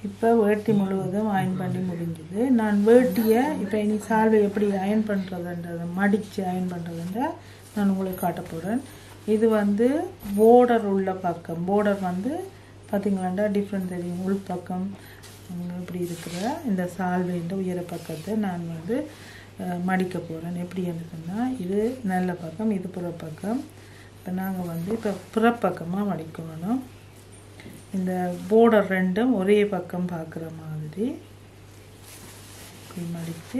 இப்போ வேட்டி முழுவதும் அயன் பண்ணி முடிஞ்சுது நான் வேட்டியை இப்போ இனி சால்வை எப்படி அயன் பண்ணுறதுன்றதை மடித்து அயன் பண்ணுறதுன்ற நான் உங்களுக்கு காட்ட போகிறேன் இது வந்து போர்டர் உள்ள பக்கம் போர்டர் வந்து பார்த்தீங்களாண்டா டிஃப்ரெண்ட் தெரியும் உள் பக்கம் அங்க இப்படி இருக்கிற இந்த சால்வைன்ற உயர பக்கத்தை நான் வந்து அஹ், மடிக்க போகிறேன் எப்படி சொன்னால் இது நல்ல பக்கம் இது புறப்பக்கம் இப்போ நாங்கள் வந்து இப்போ புறப்பக்கமாக மடிக்கணும் இந்த போர்டர் ரெண்டும் ஒரே பக்கம் பார்க்குற மாதிரி இப்படி மடித்து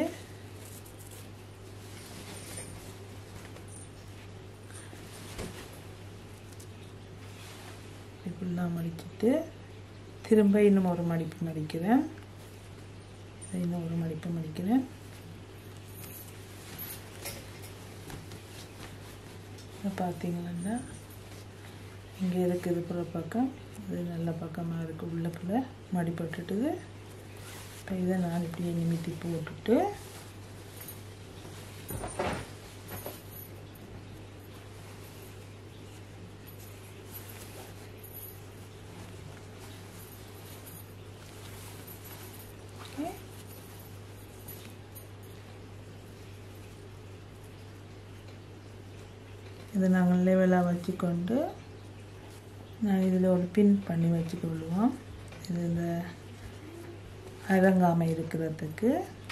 இப்படிலாம் மடிச்சிட்டு திரும்ப இன்னும் ஒரு மடிப்பு மடிக்கிறேன் இன்னும் ஒரு மடிப்பு மடிக்கிறேன் இப்போ பார்த்தீங்கன்னா இங்கே இருக்குது புற பக்கம் இது நல்ல பக்கமாக இருக்குது உள்ளக்குள்ள மடிப்பட்டுட்டுது இப்போ இதை நான் இப்படியே நிமித்தி போட்டுட்டு ஓகே இதை நாங்கள் லெவலாக வச்சுக்கொண்டு நான் இதில் ஒரு பின் பண்ணி வச்சுக்கொள்வோம் இது இந்த அரங்காமை இருக்கிறதுக்கு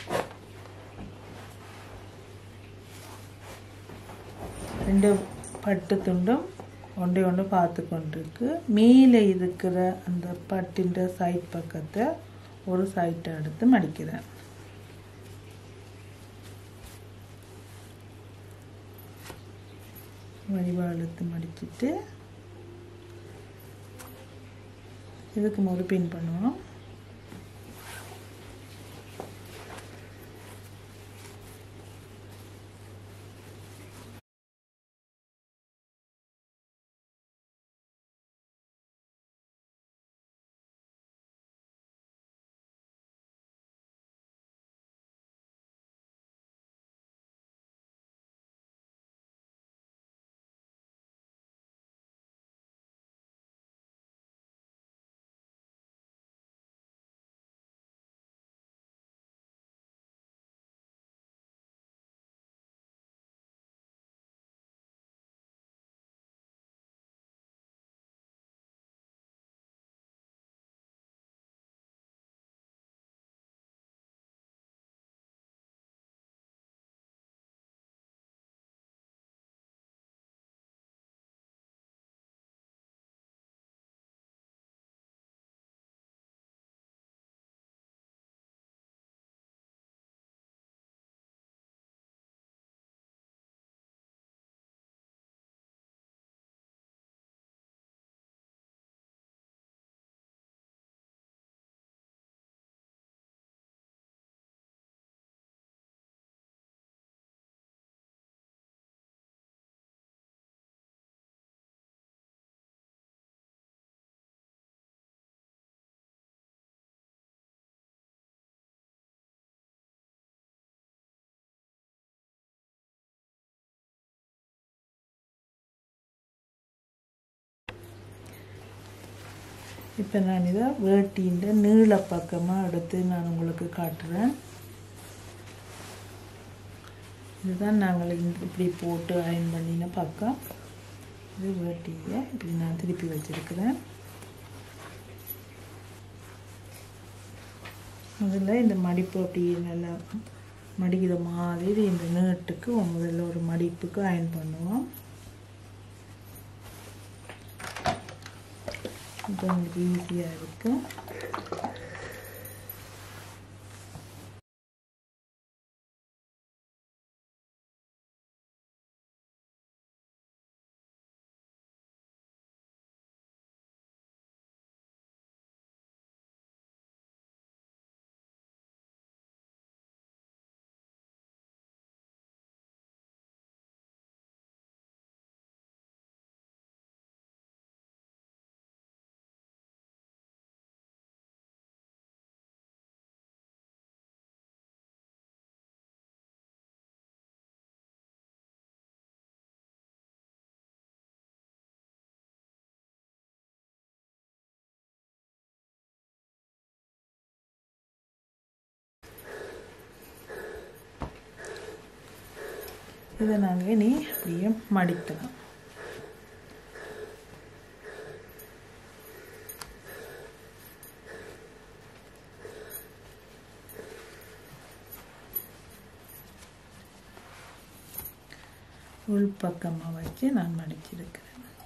ரெண்டு பட்டு துண்டும் ஒன்றை ஒன்று பார்த்து கொண்டிருக்கு மேலே இருக்கிற அந்த பட்டின் சைட் பக்கத்தை ஒரு சைட்டை எடுத்து மடிக்கிறேன் வடிவாக இழுத்து மடிச்சிட்டு இதுக்கு ஒரு பின் பண்ணுவோம் இப்போ நான் இதை வேட்டின்ற நீள பக்கமாக எடுத்து நான் உங்களுக்கு காட்டுறேன் இதுதான் நாங்கள் இந்த இப்படி போட்டு அயன் பண்ணின பக்கம் இது வேட்டியை இப்படி நான் திருப்பி வச்சிருக்கிறேன் முதல்ல இந்த மடிப்பு அப்படியே நல்லா மடிக்கிற மாதிரி இந்த நீட்டுக்கு முதல்ல ஒரு மடிப்புக்கு அயன் பண்ணுவோம் இப்போ உங்களுக்கு ஈஸியாக இருக்கும் இதை நாங்கள் இனி அப்படியே மடிக்கலாம் உள்பக்கமாக வச்சு நான் மடிச்சிருக்கிறேன்